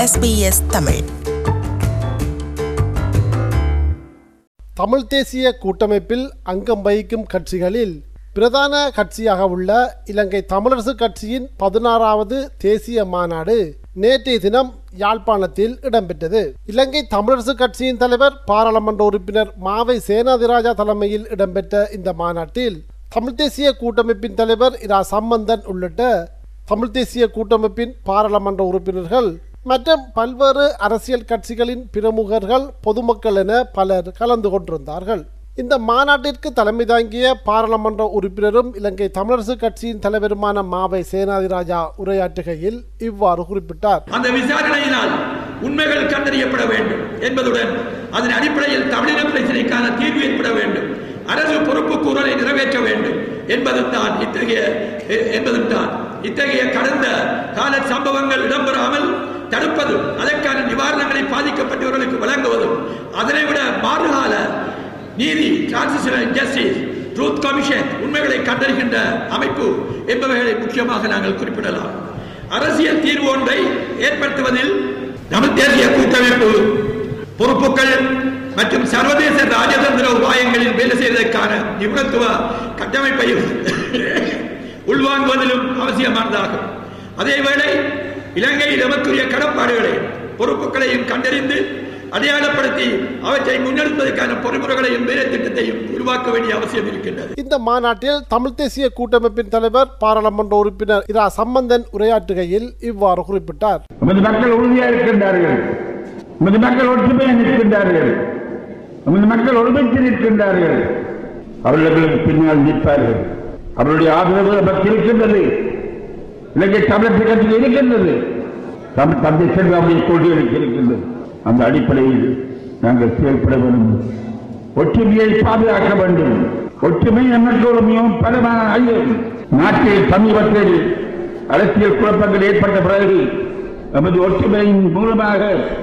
SBS Tamil Tamil தேசிய கூட்டமைப்பில் அங்கம் வகிக்கும் கட்சிகளில் பிரதான கட்சியாக உள்ள இலங்கை தமிழரசு கட்சியின் பதினாறாவது தேசிய மாநாடு நேற்றைய தினம் யாழ்ப்பாணத்தில் இடம்பெற்றது இலங்கை தமிழரசு கட்சியின் தலைவர் பாராளுமன்ற உறுப்பினர் மாவை சேனாதிராஜா தலைமையில் இடம்பெற்ற இந்த மாநாட்டில் தமிழ் தேசிய கூட்டமைப்பின் தலைவர் இரா சம்பந்தன் உள்ளிட்ட தமிழ் தேசிய கூட்டமைப்பின் பாராளுமன்ற உறுப்பினர்கள் மற்றும் பல்வேறு அரசியல் கட்சிகளின் பிரமுகர்கள் பொதுமக்கள் என பலர் கலந்து கொண்டிருந்தார்கள் இந்த மாநாட்டிற்கு தலைமை தாங்கிய பாராளுமன்ற உறுப்பினரும் இலங்கை தமிழரசு கட்சியின் தலைவருமான மாவை சேனாதிராஜா உரையாற்றுகையில் இவ்வாறு குறிப்பிட்டார் அந்த விசாரணையினால் உண்மைகள் கண்டறியப்பட வேண்டும் என்பதுடன் அதன் அடிப்படையில் தமிழின பிரச்சனைக்கான தீர்வு ஏற்பட வேண்டும் அரசு பொறுப்பு கூறலை நிறைவேற்ற வேண்டும் என்பதும் தான் இத்தகைய எ- என்பதும் தான் இத்தகைய கடந்த கால சம்பவங்கள் இடம்பெறாமல் தடுப்பதும் அதற்கான நிவாரணங்களை பாதிக்கப்பட்டவர்களுக்கு வழங்குவதும் அதனை விட மாறுகால நீதி டிரான்சிஷனல் ஜஸ்டிஸ் ட்ரூத் கமிஷன் உண்மைகளை கண்டறிகின்ற அமைப்பு என்பவைகளை முக்கியமாக நாங்கள் குறிப்பிடலாம் அரசியல் தீர்வு ஒன்றை ஏற்படுத்துவதில் தமிழ் தேசிய கூட்டமைப்பு பொறுப்புகள் மற்றும் சர்வதேச ராஜதந்திர உபாயங்களில் வேலை செய்வதற்கான நிபுணத்துவ கட்டமைப்பையும் உள்வாங்குவதிலும் அவசியமானதாகும் அதேவேளை இலங்கையில் எமக்குரிய கடப்பாடுகளை பொறுப்புகளையும் கண்டறிந்து அடையாளப்படுத்தி அவற்றை முன்னெடுப்பதற்கான பொறிமுறைகளையும் வேலை திட்டத்தையும் உருவாக்க வேண்டிய அவசியம் இருக்கின்றது இந்த மாநாட்டில் தமிழ் தேசிய கூட்டமைப்பின் தலைவர் பாராளுமன்ற உறுப்பினர் இரா சம்பந்தன் உரையாற்றுகையில் இவ்வாறு குறிப்பிட்டார் நமது மக்கள் உறுதியாக இருக்கின்றார்கள் நமது மக்கள் ஒற்றுமையாக நிற்கின்றார்கள் நமது மக்கள் ஒருமித்து நிற்கின்றார்கள் அவர்களுக்கு பின்னால் நிற்பார்கள் அவருடைய ஆதரவு நமக்கு இருக்கின்றது இலங்கை தமிழக கட்சியில் இருக்கின்றது தமிழ் தந்தை செல்வாவுடைய கொள்கைகளுக்கு இருக்கின்றது அந்த அடிப்படையில் நாங்கள் செயல்பட வேண்டும் ஒற்றுமையை பாதுகாக்க வேண்டும் ஒற்றுமை நமக்கு ஒரு மிகவும் பலமான ஐயம் நாட்டில் சமீபத்தில் அரசியல் குழப்பங்கள் ஏற்பட்ட பிறகு நமது ஒற்றுமையின் மூலமாக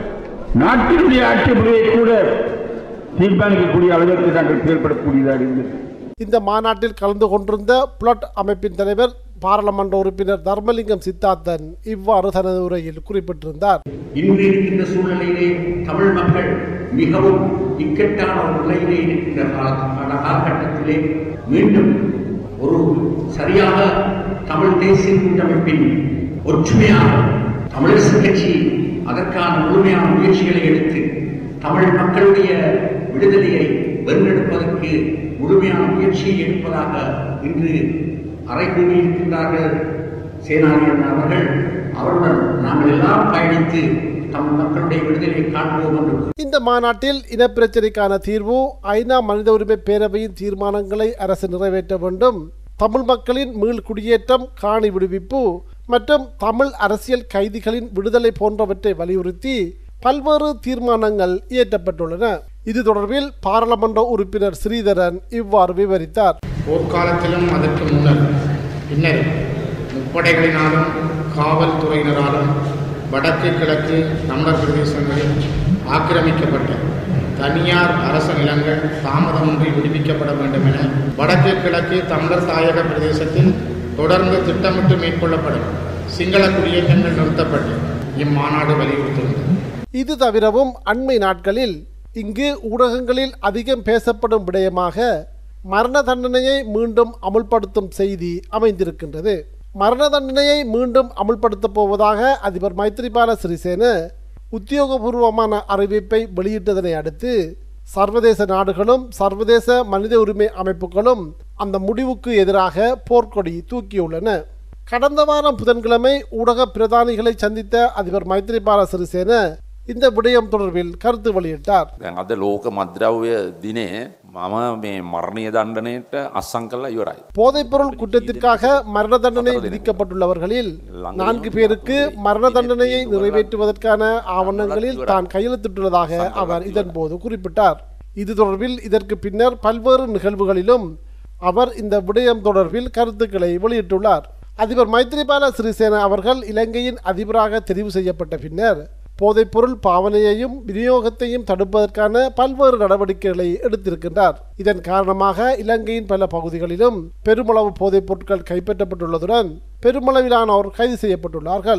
நாட்டினுடைய ஆட்சி முறையை கூட தீர்மானிக்கக்கூடிய அளவிற்கு நாங்கள் செயல்படக்கூடியதாக இருந்தது இந்த மாநாட்டில் கலந்து கொண்டிருந்த புலட் அமைப்பின் தலைவர் பாராளுமன்ற உறுப்பினர் தர்மலிங்கம் சித்தார்த்தன் இவ்வாறு தனது உரையில் குறிப்பிட்டிருந்தார் இன்று இருக்கின்ற சூழ்நிலையிலே தமிழ் மக்கள் மிகவும் இக்கட்டான ஒரு நிலையிலே இருக்கின்ற கால- கால- காலகட்டத்திலே மீண்டும் ஒரு சரியாக தமிழ் தேசிய கூட்டமைப்பின் ஒற்றுமையான தமிழரசு கட்சி அதற்கான முழுமையான முயற்சிகளை எடுத்து தமிழ் மக்களுடைய விடுதலையை வென்றெடுப்பதற்கு முழுமையான முயற்சியை எடுப்பதாக இன்று அறைகூடி இருக்கின்றார்கள் சேனாதிபதி அவர்கள் அவருடன் நாங்கள் எல்லாம் பயணித்து தமிழ் மக்களுடைய விடுதலையை காண்போம் என்று இந்த மாநாட்டில் இனப்பிரச்சினைக்கான தீர்வு ஐநா மனித உரிமை பேரவையின் தீர்மானங்களை அரசு நிறைவேற்ற வேண்டும் தமிழ் மக்களின் மீள் குடியேற்றம் காணி விடுவிப்பு மற்றும் தமிழ் அரசியல் கைதிகளின் விடுதலை போன்றவற்றை வலியுறுத்தி பல்வேறு தீர்மானங்கள் இயற்றப்பட்டுள்ளன இது தொடர்பில் பாராளுமன்ற உறுப்பினர் ஸ்ரீதரன் இவ்வாறு விவரித்தார் போர்க்காலத்திலும் அதற்கு முன்னர் பின்னர் முப்படைகளினாலும் காவல்துறையினராலும் வடக்கு கிழக்கு தமிழர் பிரதேசங்களில் ஆக்கிரமிக்கப்பட்ட தனியார் அரச நிலங்கள் தாமதமின்றி விடுவிக்கப்பட வேண்டும் என வடக்கு கிழக்கு தமிழர் தாயக பிரதேசத்தில் தொடர்ந்து திட்டமிட்டு மேற்கொள்ளப்படும் சிங்கள குடியேற்றங்கள் நிறுத்தப்பட்டு இம்மாநாடு வலியுறுத்துகிறது இது தவிரவும் அண்மை நாட்களில் இங்கு ஊடகங்களில் அதிகம் பேசப்படும் விடயமாக மரண தண்டனையை மீண்டும் அமுல்படுத்தும் செய்தி அமைந்திருக்கின்றது மரண தண்டனையை மீண்டும் அமுல்படுத்தப் போவதாக அதிபர் மைத்ரிபால சிறிசேன உத்தியோகபூர்வமான அறிவிப்பை வெளியிட்டதனை அடுத்து சர்வதேச நாடுகளும் சர்வதேச மனித உரிமை அமைப்புகளும் அந்த முடிவுக்கு எதிராக போர்க்கொடி தூக்கியுள்ளன கடந்த வாரம் புதன்கிழமை ஊடக பிரதானிகளை சந்தித்த அதிபர் மைத்ரிபால சிறிசேன இந்த விடயம் தொடர்பில் கருத்து வெளியிட்டார் දැන් අද ලෝක මද්‍රව්‍ය දිනේ මම මේ මරණය දණ්ඩනයට අස්සං කල්ලා ඉවරයි. போதைப்பொருள் குற்றத்திற்காக மரண தண்டனை விதிக்கப்பட்டுள்ளவர்களில் நான்கு பேருக்கு மரண தண்டனையை நிறைவேற்றுவதற்கான ஆவணங்களில் தான் கையெழுத்திட்டுள்ளதாக அவர் இதன்போது குறிப்பிட்டார் இது தொடர்பில் இதற்கு பின்னர் பல்வேறு நிகழ்வுகளிலும் அவர் இந்த விடயம் தொடர்பில் கருத்துக்களை வெளியிட்டுள்ளார் அதிபர் மைத்ரிபால சிறிசேன அவர்கள் இலங்கையின் அதிபராக தெரிவு செய்யப்பட்ட பின்னர் போதைப்பொருள் பாவனையையும் விநியோகத்தையும் தடுப்பதற்கான பல்வேறு நடவடிக்கைகளை எடுத்திருக்கின்றார் இதன் காரணமாக இலங்கையின் பல பகுதிகளிலும் பெருமளவு போதைப் பொருட்கள் கைப்பற்றப்பட்டுள்ளதுடன் பெருமளவிலானோர் கைது செய்யப்பட்டுள்ளார்கள்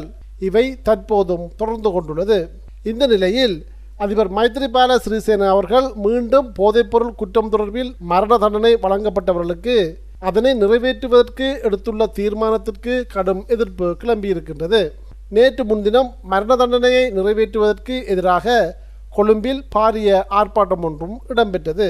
இவை தற்போதும் தொடர்ந்து கொண்டுள்ளது இந்த நிலையில் அதிபர் மைத்ரிபால சிறிசேன அவர்கள் மீண்டும் போதைப்பொருள் குற்றம் தொடர்பில் மரண தண்டனை வழங்கப்பட்டவர்களுக்கு அதனை நிறைவேற்றுவதற்கு எடுத்துள்ள தீர்மானத்திற்கு கடும் எதிர்ப்பு கிளம்பியிருக்கின்றது நேற்று முன்தினம் மரண தண்டனையை நிறைவேற்றுவதற்கு எதிராக கொழும்பில் பாரிய ஆர்ப்பாட்டம் ஒன்றும் இடம்பெற்றது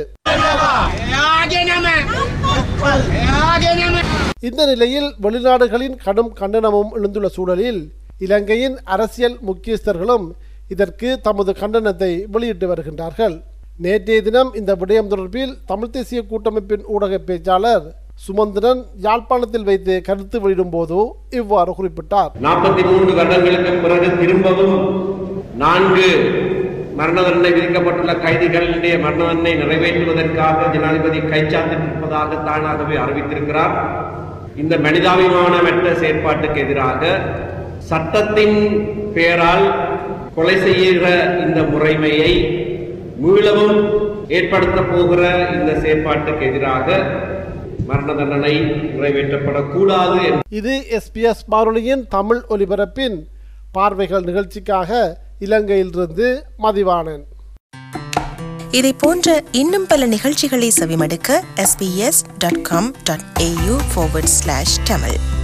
இந்த நிலையில் வெளிநாடுகளின் கடும் கண்டனமும் எழுந்துள்ள சூழலில் இலங்கையின் அரசியல் முக்கியஸ்தர்களும் இதற்கு தமது கண்டனத்தை வெளியிட்டு வருகின்றார்கள் நேற்றைய தினம் இந்த விடயம் தொடர்பில் தமிழ் தேசிய கூட்டமைப்பின் ஊடக பேச்சாளர் சுமந்திரன் யாழ்ப்பாணத்தில் வைத்து கருத்து வெளியிடும் போது இவ்வாறு குறிப்பிட்டார் நாற்பத்தி மூன்று வருடங்களுக்கு பிறகு திரும்பவும் நான்கு மரண தண்டனை விதிக்கப்பட்டுள்ள கைதிகளுடைய மரண தண்டனை நிறைவேற்றுவதற்காக ஜனாதிபதி கைச்சாத்திட்டிருப்பதாக தானாகவே அறிவித்திருக்கிறார் இந்த மனிதாபிமானமற்ற செயற்பாட்டுக்கு எதிராக சட்டத்தின் பெயரால் கொலை செய்கிற இந்த முறைமையை மீளவும் ஏற்படுத்த போகிற இந்த செயற்பாட்டுக்கு எதிராக மரண தண்டனை நிறைவேற்றப்படக்கூடாது என்று இது எஸ்பிஎஸ் வானொலியின் தமிழ் ஒலிபரப்பின் பார்வைகள் நிகழ்ச்சிக்காக இலங்கையிலிருந்து மதிவாணன் இதை போன்ற இன்னும் பல நிகழ்ச்சிகளை செவிமடுக்க sbs.com.au forward slash tamil